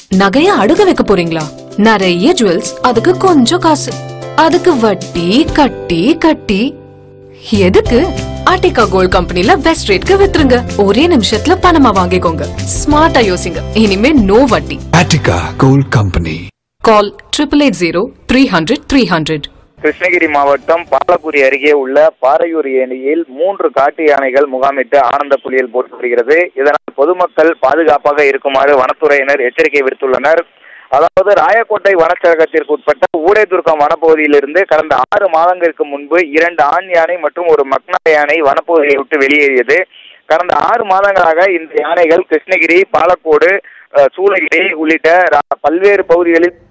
நகைய அடுக்க வைக்க போறீங்களா நிறைய ஜுவல்ஸ் அதுக்கு கொஞ்சம் காசு அதுக்கு வட்டி கட்டி கட்டி எதுக்கு ஆர்டிகா கோல்ட் கம்பெனில பெஸ்ட் ரேட்க்கு வித்துருங்க ஒரே நிமிஷத்துல பணமா வாங்கிக்கோங்க ஸ்மார்ட்டா யோசிங்க இனிமே நோ வட்டி Attica Gold Company. Call triple eight zero three hundred three hundred Krishnagiri மாவட்டம் பாலக்குடி அருகே உள்ள பாறையூர் ஏணியில் மூன்று காட்டு யானைகள் முகாமிட்டு ஆனந்த புலியில் போட்டு வருகிறது இதனால் பொதுமக்கள் பாதுகாப்பாக இருக்குமாறு வனத்துறையினர் எச்சரிக்கை விடுத்துள்ளனர் அதாவது ராயக்கோட்டை வனச்சரகத்திற்கு உட்பட்ட ஊடைதுர்க்கம் வனப்பகுதியிலிருந்து கடந்த ஆறு மாதங்களுக்கு முன்பு இரண்டு ஆண் யானை மற்றும் ஒரு மக்னா யானை வனப்பகுதியை விட்டு வெளியேறியது கடந்த ஆறு மாதங்களாக இந்த யானைகள் கிருஷ்ணகிரி பாலக்கோடு அஹ், சூளகிரி உள்ளிட்ட ரா- பல்வேறு பகுதிகளில்